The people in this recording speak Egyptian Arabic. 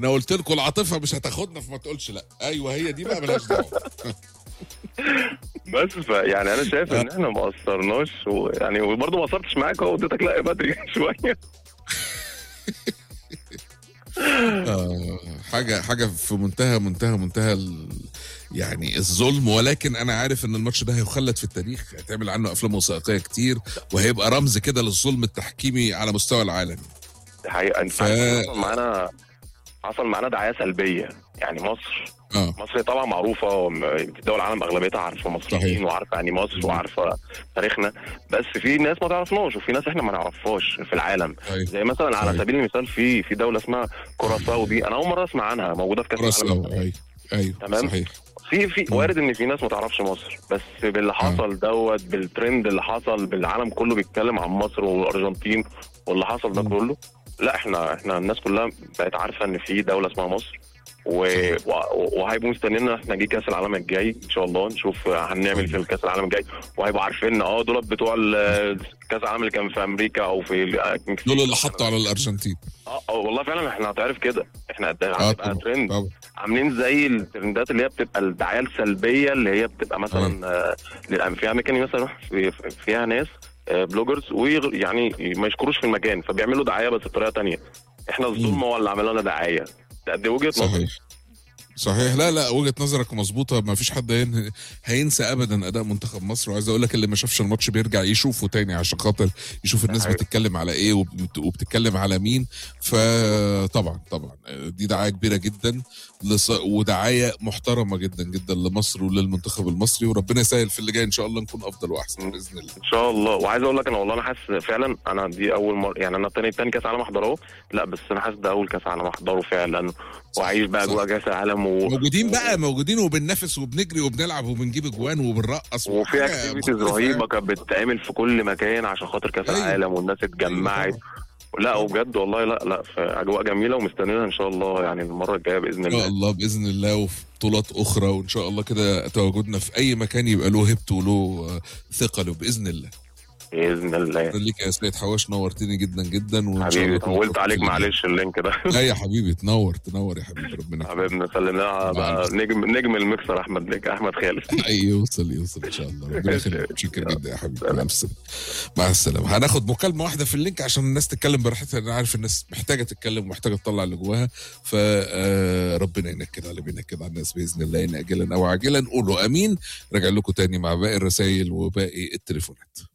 انا قلت لكم العاطفه مش هتاخدنا فما تقولش لا ايوه هي دي بقى ملهاش دعوه بس ف يعني انا شايف ان احنا ما قصرناش ويعني وبرضه ما قصرتش معاك اهو اديتك لا بدري شويه آه، حاجه حاجه في منتهى منتهى منتهى ال... يعني الظلم ولكن انا عارف ان الماتش ده هيخلد في التاريخ هيتعمل عنه افلام وثائقيه كتير وهيبقى رمز كده للظلم التحكيمي على مستوى العالم دي حقيقه انت ف- حصل معانا حصل معانا دعايه سلبيه يعني مصر اه مصر طبعا معروفه وم- دول العالم اغلبيتها عارفه مصريين صحيح. وعارفه يعني مصر وعارفه تاريخنا بس في ناس ما تعرفناش وفي ناس احنا ما نعرفهاش في العالم ايوه زي مثلا على صحيح. سبيل المثال في في دوله اسمها كوراساو دي انا اول مره اسمع عنها موجوده في كاس راس العالم أول. ايوه ايوه تمام. صحيح في في مم. وارد ان في ناس ما تعرفش مصر بس باللي حصل دوت بالترند اللي حصل بالعالم كله بيتكلم عن مصر والارجنتين واللي حصل ده مم. كله لا احنا احنا الناس كلها بقت عارفه ان في دوله اسمها مصر و... و- وهيبقوا مستنينا احنا جه كاس العالم الجاي ان شاء الله نشوف هنعمل في الكاس العالم الجاي وهيبقوا عارفين اه دول بتوع ال- كاس العالم اللي كان في امريكا او في المكسيك. دول اللي حطوا على الارجنتين اه آه، والله فعلا احنا هتعرف كده احنا اه هتبقى طبعا ترند طبعا عاملين زي الترندات اللي هي بتبقى الدعايه السلبيه اللي هي بتبقى مثلا آه، للأم- في اماكن مثلا في- في- فيها ناس آه، بلوجرز ويعني ما يشكروش في المكان فبيعملوا دعايه بس بطريقه تانية احنا الظلم هو اللي عمل لنا دعايه ده دي وجهه نظري صحيح صحيح لا لا وجهه نظرك مظبوطه ما فيش حد هين- هينسى ابدا اداء منتخب مصر وعايز اقول لك اللي ما شافش الماتش بيرجع يشوفه تاني عشان خاطر يشوف الناس حقيقي. بتتكلم على ايه وبت- وبتتكلم على مين فطبعا طبعا دي دعايه كبيره جدا لص- ودعايه محترمه جدا جدا لمصر وللمنتخب المصري وربنا يسهل في اللي جاي ان شاء الله نكون افضل واحسن باذن الله ان شاء الله وعايز اقول لك انا والله انا حاسس فعلا انا دي اول مره يعني انا تاني تاني كاس عالم احضره لا بس انا حاسس ده اول كاس عالم احضره فعلا واعيش بقى صح. جوه كاس العالم و... موجودين بقى موجودين وبننافس وبنجري وبنلعب وبنجيب اجوان وبنرقص وفي حاجة اكتيفيتيز مختلفة رهيبه كانت بتتعمل في كل مكان عشان خاطر كاس أيوة. العالم والناس اتجمعت لا وبجد والله لا لا في اجواء جميله ومستنينا ان شاء الله يعني المره الجايه باذن ان شاء الله الله باذن الله وفي بطولات اخرى وان شاء الله كده تواجدنا في اي مكان يبقى له هيبته وله آه، ثقله باذن الله باذن الله شكرا ليك يا سيد حواش نورتني جدا جدا وان شاء حبيبي الله كل طولت التوفيق عليك ليك. معلش اللينك ده لا يا حبيبي تنور تنور يا حبيبي ربنا يخليك. حبيبنا سلمنا على مع نجم نجم المكسر احمد ليك احمد خالد اي يوصل يوصل ان شاء الله ربنا يخليك متشكر جدا يا حبيبي مع السلامه مع السلامه هناخد مكالمه واحده في اللينك عشان الناس تتكلم براحتها انا عارف الناس محتاجه تتكلم ومحتاجه تطلع اللي جواها فربنا ينكد على بينكد على الناس باذن الله ان اجلا او عاجلا قولوا امين راجع لكم تاني مع باقي الرسائل وباقي التليفونات